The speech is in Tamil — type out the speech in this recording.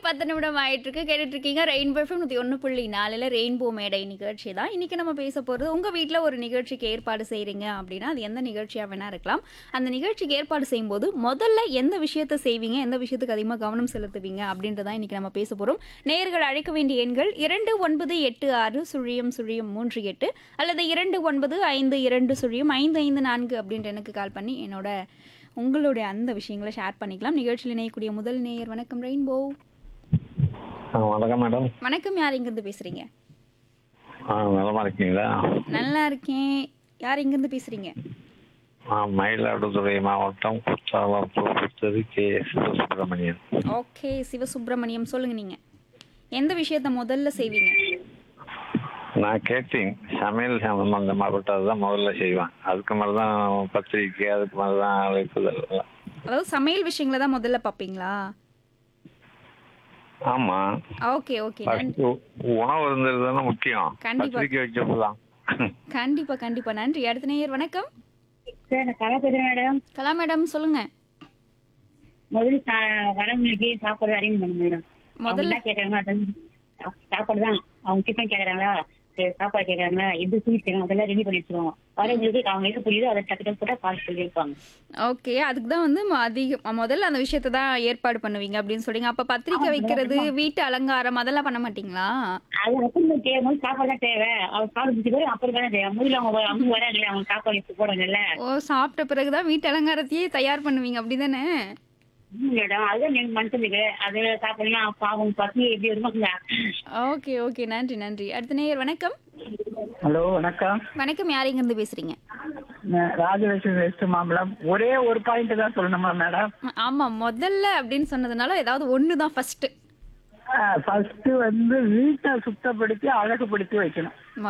பத்து நிமிடம் ஆயிட்டு இருக்கு கேட்டுட்டு இருக்கீங்க ரெயின்போ எஃப்எம் நூற்றி ஒன்று புள்ளி நாலில் ரெயின்போ மேடை நிகழ்ச்சி தான் இன்னைக்கு நம்ம பேச போகிறது உங்கள் வீட்டில் ஒரு நிகழ்ச்சிக்கு ஏற்பாடு செய்கிறீங்க அப்படின்னா அது எந்த நிகழ்ச்சியாக வேணா இருக்கலாம் அந்த நிகழ்ச்சிக்கு ஏற்பாடு செய்யும்போது முதல்ல எந்த விஷயத்தை செய்வீங்க எந்த விஷயத்துக்கு அதிகமாக கவனம் செலுத்துவீங்க அப்படின்றதான் இன்னைக்கு நம்ம பேச போகிறோம் நேயர்கள் அழைக்க வேண்டிய எண்கள் இரண்டு ஒன்பது எட்டு ஆறு சுழியம் சுழியம் மூன்று எட்டு அல்லது இரண்டு ஒன்பது ஐந்து இரண்டு சுழியம் ஐந்து ஐந்து நான்கு அப்படின்ற எனக்கு கால் பண்ணி என்னோட உங்களுடைய அந்த விஷயங்களை ஷேர் பண்ணிக்கலாம் நிகழ்ச்சியில் இணையக்கூடிய முதல் நேயர் வணக்கம் ரெயின்போ ஆ வணக்கம் மேடம் வணக்கம் யார் இங்கிருந்து பேசுறீங்க ஆ நலமா இருக்கீங்களா நல்லா இருக்கேன் யார் இங்கிருந்து பேசுறீங்க ஆ மயிலாடுதுறை மாவட்டம் குற்றாலம் புத்தது கே சிவசுப்பிரமணியன் ஓகே சிவசுப்பிரமணியம் சொல்லுங்க நீங்க எந்த விஷயத்த முதல்ல செய்வீங்க நான் கேட்டீங்க சமையல் சம்பந்தமாகப்பட்டது தான் முதல்ல செய்வேன் அதுக்கு மேலே தான் பத்திரிக்கை அதுக்கு மேலே தான் அழைப்புதல் எல்லாம். அதாவது சமையல் விஷயங்களை தான் முதல்ல பார்ப்பீங்களா ஆமா ஓகே ஓகே ஃபர்ஸ்ட் உணவு இருந்தது தானே முக்கியம் கண்டிப்பா. பத்திரிக்கை வைக்கப்பதான் கண்டிப்பா கண்டிப்பா நன்றி அடுத்த நேயர் வணக்கம் சார் நான் கலா பேசுறேன் மேடம் கலா மேடம் சொல்லுங்க முதல்ல சா- வரவங்களுக்கு சாப்பாடு அரேஞ்ச் பண்ணுங்க மேடம் முதல்ல- முதல்ல கேக்குறாங்க அதான் சா- சாப்பாடு தான் அவங்க டிஃபன் கேக்குறாங்களா சரி, சாப்பாடு கேக்குறாங்களா எது ஸ்வீட் கேட்கணும் அதெல்லாம் ரெடி பண்ணி வச்சிருவோம் வரவங்களுக்கு அவங்க எது புரியுதோ அதை டக்கு டக்கு போட்டா கால் சொல்லியிருப்பாங்க ஓகே அதுக்கு தான் வந்து ம- அதிக முதல்ல அந்த விஷயத்தை தான் ஏற்பாடு பண்ணுவீங்க அப்படின்னு சொல்றீங்க அப்ப பத்திரிக்கை வைக்கிறது வீட்டு அலங்காரம் அதெல்லாம் பண்ண மாட்டீங்களா அது அப்புறம் தேவை சாப்பாடு தான் தேவை அவங்க சாப்பிட பிடிச்சி அப்புறம் தானே தேவை முதல்ல அவங்க வ- அவங்க வராங்களே அவங்க சாப்பாடு எடுத்து போடுறாங்கல்ல ஓ சாப்பிட்ட பிறகுதான் வீட்டு அலங்காரத்தையே தயார் பண்ணுவீங்க அப்படிதானே ம், மேடம் அதுதான் நீங்க மனுஷனுக்கு அது சாப்பிடலாம் அப்ப அவங்க பசங்க எப்படி வருவாங்க ஓகே ஓகே நன்றி நன்றி அடுத்த நேயர் வணக்கம் ஹலோ வணக்கம் வணக்கம் யார் இருந்து பேசுறீங்க நான் ராஜலட்சுமி வெஸ்ட் மாம்பலம் ஒரே ஒரு பாயிண்ட் தான் சொல்லணுமா மேடம் ஆமா முதல்ல அப்படின்னு சொன்னதுனால ஏதாவது ஒன்று தான் ஃபர்ஸ்ட் ஃபர்ஸ்ட் வந்து வீட்டை சுத்தப்படுத்தி அழகுபடுத்தி வைக்கணும்